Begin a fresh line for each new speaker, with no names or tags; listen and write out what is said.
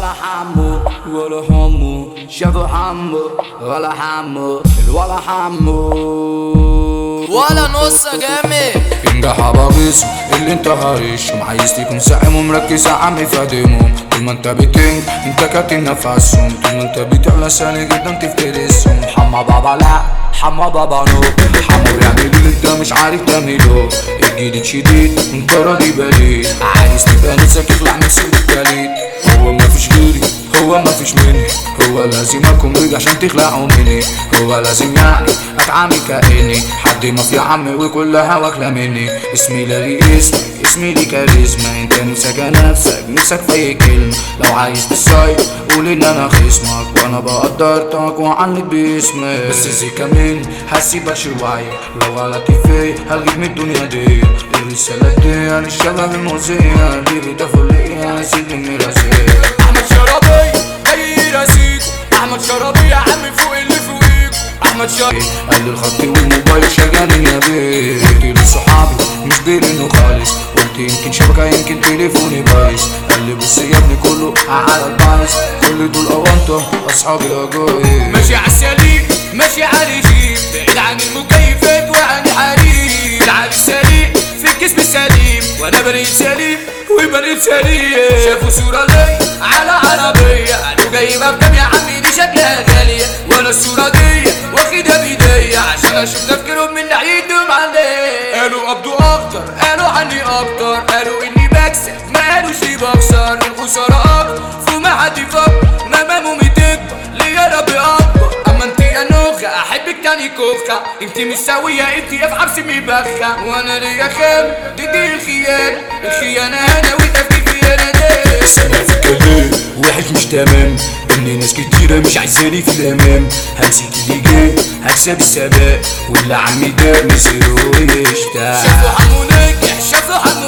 ولا حمو ولا حمو شافوا حمو ولا حمو ولا حمو
ولا نص جامد
ينجح اباغيس اللي انت هايش عايز تكون ساعم ومركز يا عمي فادمهم طول ما انت بتنج انت كاتم نفسهم طول ما انت بتعلى سهل جدا تفترسهم حما بابا لا حما بابا نو حما بيعمل اللي انت مش عارف تعمله الجديد شديد انت راضي بليد عايز تبقى نفسك يخلع من سيرة الجليد هو مفيش غيري هو مفيش مني هو لازم اكون بيج عشان تخلعوا مني هو لازم يعني اتعامل كاني حد ما في عمي وكلها واكله مني اسمي لغي اسم اسمي لي كاريزما انت نفسك نفسك نفسك في أي كلمه لو عايز تصيد قول ان انا خصمك وانا بقدرتك وعنك باسمك بس زي كمان هسيبك شوية لو غلطت فيا هلغيك من الدنيا دي الرسالة دي للشباب المؤذية اللي بيدافعوا ليا سيد الميراثية
احمد شرابي جاي راسيك احمد شرابي يا عم فوق اللي فوقيك احمد شرابي
قال لي الخط والموبايل شغالين يا بيه قلت لصحابي مش دايرينه خالص قلت يمكن شبكة يمكن تليفوني بايظ قال لي بص يا ابني كله على البايظ كل دول أونطة أصحابي الأجايب
ماشي على السليم ماشي على الرجيم بعيد عن المكيفات وعن الحريم على السليم في الجسم السليم وانا بريد سليم وبريد سليم شافوا صورة لي على عربية قالوا جايبها بكام يا عمي دي شكلها غالية وانا الصورة دي واخدها بايديا عشان اشوف تفكيرهم من ناحيتهم عليا قالوا قبضوا اكتر قالوا عني اكتر قالوا اني بكسب ما قالوش لي بخسر الخسارة اكتر فما حد يفكر ما مامومي تكبر ليا ربي اكبر اما انت يا نوخة احبك تاني كوخة انت مش سوية انت يا في حبس مبخة وانا ليا خام ضد الخيانة الخيانة انا والتفكير في انا دي
سامع في الكلام واحد مش تمام ان ناس كتيرة مش عايزاني في الامام همسك اللي جاي هكسب السباق واللي عمي ده مصيره يشتاق
شافوا حمو نجح شافوا حمو